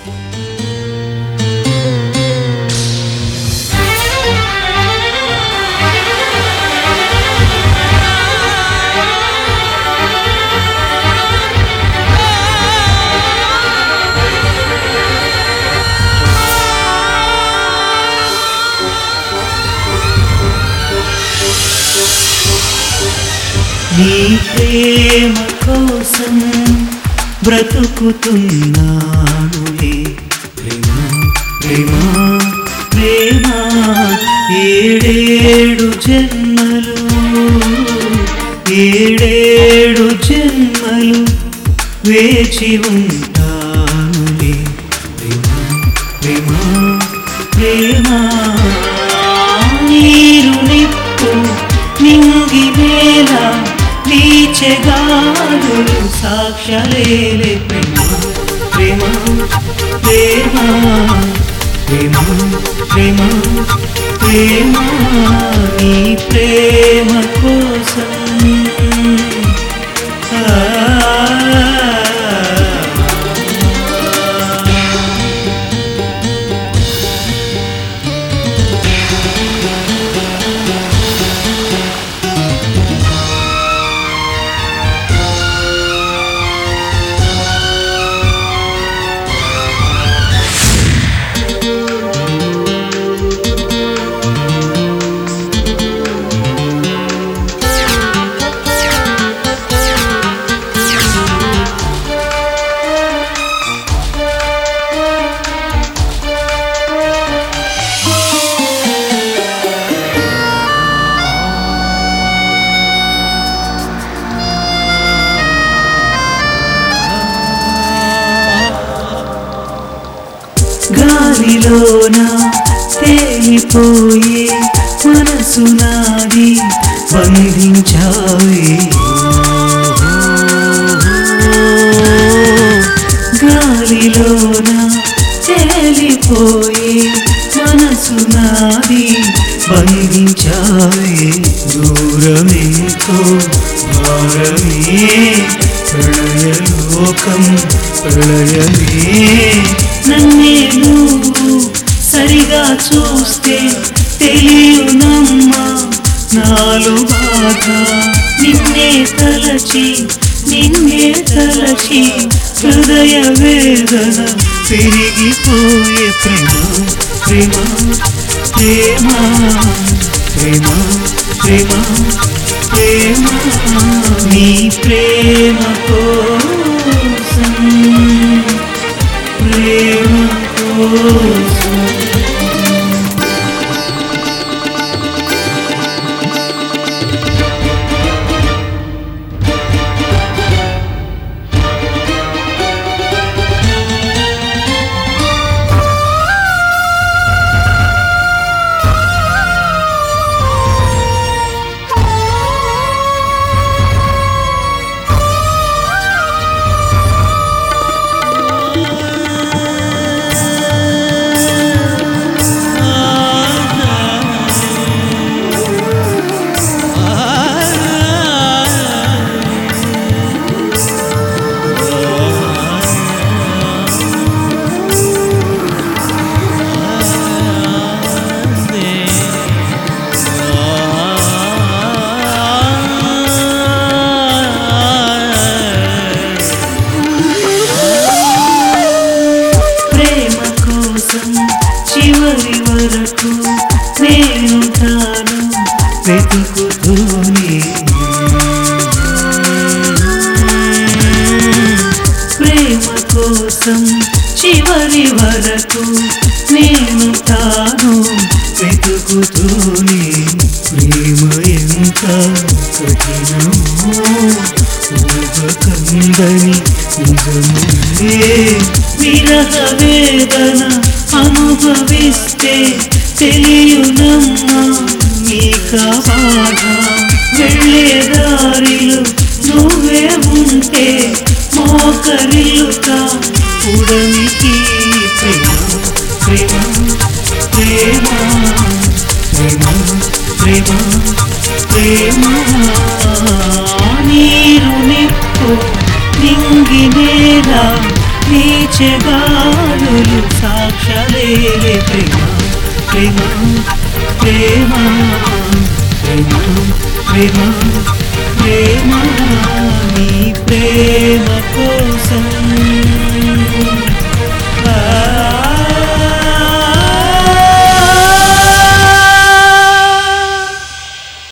నీ ప్రేమ కోసం బ్రతుకుతున్నానులే ప్రేమ ప్రేమ ప్రేమ ఏడేడు జన్మలు ఏడేడు జన్మలు వేచి ఉంటానులే ప్రేమ ప్రేమ ప్రేమ నీరు నిప్పు నింగి నేల నీచెగాడులు సాక్షలేలే ప్రేమ ప్రేమ ప్రేమ ప్రేమ ప్రేమ ప్రేమ నీ ప్రేమ కోసం ఆ గాలిలోన తేలిపోయే మనసు నాది బంధించావే గాలిలోన తేలిపోయే మనసు నాది బంధించావే దూరమెంతో భారమే ప్రళయలోకం ప్రళయమే నన్నే నువ్వు సరిగా చూస్తే తెలియనమ్మా నాలు బాధ నిన్నే తలచి నిన్నే తలచి హృదయ వేదన పెరిగిపోయే ప్రేమ ప్రేమ ప్రేమ ప్రేమ ప్రేమ ప్రేమ నీ ప్రేమ కోసం ప్రేమ కోసం ప్రేమ కోసం చివరి వరకు నేను తాను వెతుకుతూనే ప్రేమ కోసం చివరి వరకు నేను తాను వెతుకుతూనే ప్రేమ ఎంత కఠినమో ఊహకందని నిజములే విరహ వేదన అనుభవిస్తే తెలియనమ్మా నీకా బాధ వెళ్ళే దారిలో నువ్వే ఉంటే మోకరిల్లుతా ఉడనికి ప్రేమ ప్రేమ ప్రేమ ప్రేమ ప్రేమ ప్రేమ నీరు నిప్పు నింగి నేల నీచెగా కనులు సాక్షలేలే ప్రేమ ప్రేమ ప్రేమ ప్రేమ ప్రేమ ప్రేమ నీ ప్రేమ